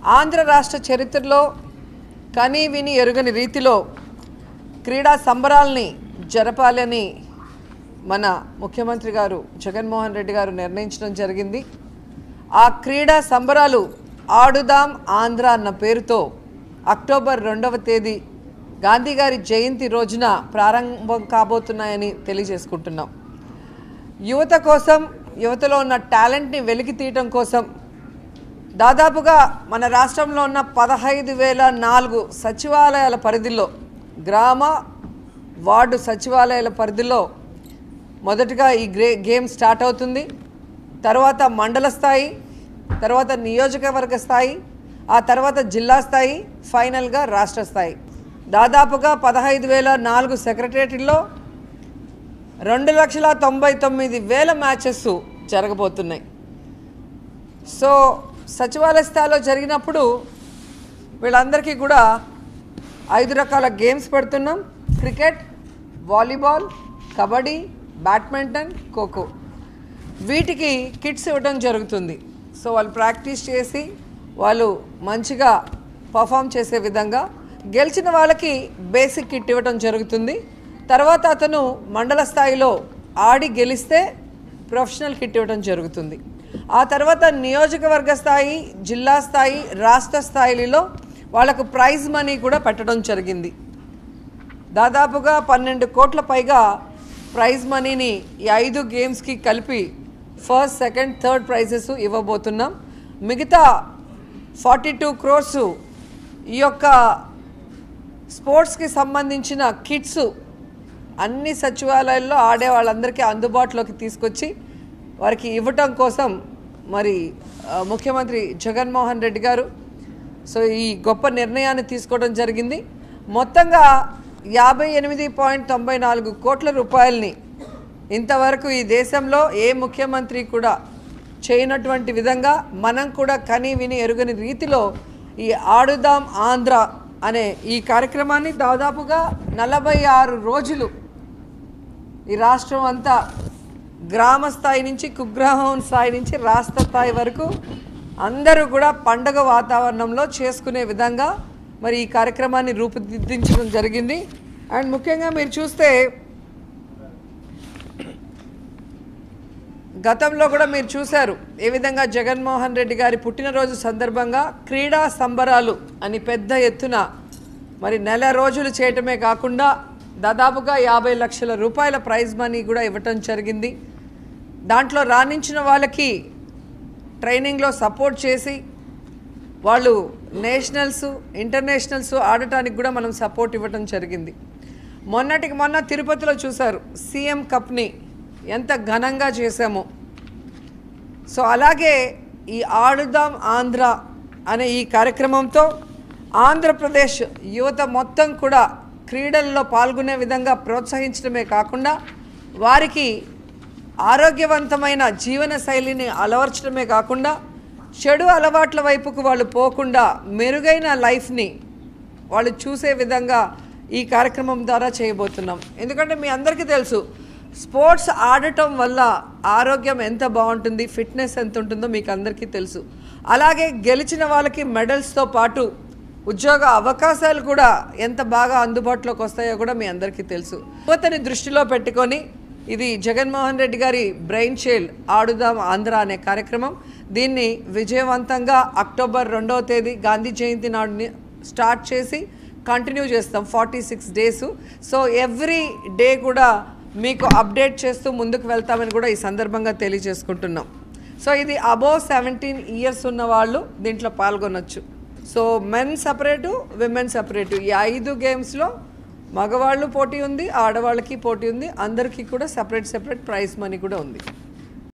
ఆంధ్ర రాష్ట్ర చరిత్రలో కని విని ఎరుగని రీతిలో క్రీడా సంబరాల్ని జరపాలని మన ముఖ్యమంత్రి గారు జగన్మోహన్ రెడ్డి గారు నిర్ణయించడం జరిగింది ఆ క్రీడా సంబరాలు ఆడుదాం ఆంధ్ర అన్న పేరుతో అక్టోబర్ రెండవ తేదీ గాంధీ గారి జయంతి రోజున ప్రారంభం కాబోతున్నాయని తెలియజేసుకుంటున్నాం యువత కోసం యువతలో ఉన్న టాలెంట్ని వెలికి తీయటం కోసం దాదాపుగా మన రాష్ట్రంలో ఉన్న పదహైదు వేల నాలుగు సచివాలయాల పరిధిలో గ్రామ వార్డు సచివాలయాల పరిధిలో మొదటగా ఈ గ్రే గేమ్ స్టార్ట్ అవుతుంది తర్వాత మండల స్థాయి తర్వాత నియోజకవర్గ స్థాయి ఆ తర్వాత జిల్లా స్థాయి ఫైనల్గా రాష్ట్ర స్థాయి దాదాపుగా పదహైదు వేల నాలుగు సెక్రటేరియట్లో రెండు లక్షల తొంభై తొమ్మిది వేల మ్యాచెస్ జరగబోతున్నాయి సో సచివాలయ స్థాయిలో జరిగినప్పుడు వీళ్ళందరికీ కూడా ఐదు రకాల గేమ్స్ పెడుతున్నాం cricket volleyball kabaddi badminton kho kho వీటికి కిట్స్ ఇవ్వడం జరుగుతుంది సో వాళ్ళు ప్రాక్టీస్ చేసి వాళ్ళు మంచిగా పర్ఫామ్ చేసే విధంగా గెలిచిన వాళ్ళకి బేసిక్ కిట్ ఇవ్వడం జరుగుతుంది తర్వాత అతను మండల స్థాయిలో ఆడి గెలిస్తే ప్రొఫెషనల్ కిట్ ఇవ్వడం జరుగుతుంది ఆ తర్వాత నియోజకవర్గ స్థాయి జిల్లా స్థాయి రాష్ట్ర స్థాయిలో వాళ్ళకు ప్రైజ్ మనీ కూడా పెట్టడం జరిగింది దాదాపుగా పన్నెండు కోట్ల పైగా ప్రైజ్ మనీని ఈ ఐదు గేమ్స్కి కలిపి ఫస్ట్ సెకండ్ థర్డ్ ప్రైజెస్ ఇవ్వబోతున్నాం మిగతా ఫార్టీ టూ క్రోర్స్ ఈ యొక్క స్పోర్ట్స్కి సంబంధించిన కిట్స్ అన్ని సచివాలయాల్లో ఆడే వాళ్ళందరికీ అందుబాటులోకి తీసుకొచ్చి వారికి ఇవ్వటం కోసం మరి ఆ, ముఖ్యమంత్రి జగన్మోహన్ రెడ్డి గారు సో ఈ గొప్ప నిర్ణయాన్ని తీసుకోవడం జరిగింది మొత్తంగా యాభై ఎనిమిది పాయింట్ తొంభై నాలుగు కోట్ల రూపాయలని ఇంతవరకు ఈ దేశంలో ఏ ముఖ్యమంత్రి కూడా చేయనటువంటి విధంగా మనం కూడా కని విని ఎరుగని రీతిలో ఈ ఆడుదాం ఆంధ్ర అనే ఈ కార్యక్రమాన్ని దాదాపుగా నలభై ఆరు రోజులు ఈ రాష్ట్రం అంతా గ్రామ స్థాయి నుంచి కుగ్రామం స్థాయి నుంచి రాష్ట్ర స్థాయి వరకు అందరూ కూడా పండగ వాతావరణంలో చేసుకునే విధంగా మరి ఈ కార్యక్రమాన్ని రూపుదిద్దించడం జరిగింది అండ్ ముఖ్యంగా మీరు చూస్తే గతంలో కూడా మీరు చూశారు ఏ విధంగా జగన్మోహన్ రెడ్డి గారి పుట్టినరోజు సందర్భంగా క్రీడా సంబరాలు అని పెద్ద ఎత్తున మరి నెల రోజులు చేయటమే కాకుండా దాదాపుగా యాభై లక్షల రూపాయల ప్రైజ్ మనీ కూడా ఇవ్వటం జరిగింది దాంట్లో రాణించిన వాళ్ళకి ట్రైనింగ్లో సపోర్ట్ చేసి వాళ్ళు నేషనల్స్ ఇంటర్నేషనల్స్ ఆడటానికి కూడా మనం సపోర్ట్ ఇవ్వటం జరిగింది మొన్నటికి మొన్న తిరుపతిలో చూశారు సీఎం కప్ని ఎంత ఘనంగా చేశామో సో అలాగే ఈ ఆడుదాం ఆంధ్ర అనే ఈ కార్యక్రమంతో ఆంధ్రప్రదేశ్ యువత మొత్తం కూడా క్రీడల్లో పాల్గొనే విధంగా ప్రోత్సహించడమే కాకుండా వారికి ఆరోగ్యవంతమైన జీవన శైలిని అలవర్చడమే కాకుండా చెడు అలవాట్ల వైపుకు వాళ్ళు పోకుండా మెరుగైన లైఫ్ని వాళ్ళు చూసే విధంగా ఈ కార్యక్రమం ద్వారా చేయబోతున్నాం ఎందుకంటే మీ అందరికీ తెలుసు స్పోర్ట్స్ ఆడటం వల్ల ఆరోగ్యం ఎంత బాగుంటుంది ఫిట్నెస్ ఎంత ఉంటుందో మీకు అందరికీ తెలుసు అలాగే గెలిచిన వాళ్ళకి మెడల్స్తో పాటు ఉద్యోగ అవకాశాలు కూడా ఎంత బాగా అందుబాటులోకి వస్తాయో కూడా మీ అందరికీ తెలుసు యువతని దృష్టిలో పెట్టుకొని ఇది జగన్మోహన్ రెడ్డి గారి బ్రెయిన్ చైల్డ్ ఆడుదాం ఆంధ్ర అనే కార్యక్రమం దీన్ని విజయవంతంగా అక్టోబర్ రెండవ తేదీ గాంధీ జయంతి నాడు స్టార్ట్ చేసి కంటిన్యూ చేస్తాం forty six days so every day కూడా మీకు అప్డేట్ చేస్తూ ముందుకు వెళ్తామని కూడా ఈ సందర్భంగా తెలియజేసుకుంటున్నాం సో ఇది అబోవ్ సెవెంటీన్ ఇయర్స్ ఉన్న వాళ్ళు దీంట్లో పాల్గొనొచ్చు so men separate women separate ఈ ఐదు గేమ్స్లో మగవాళ్ళు పోటీ ఉంది ఆడవాళ్ళకి పోటీ ఉంది అందరికీ కూడా సపరేట్ సపరేట్ ప్రైజ్ మనీ కూడా ఉంది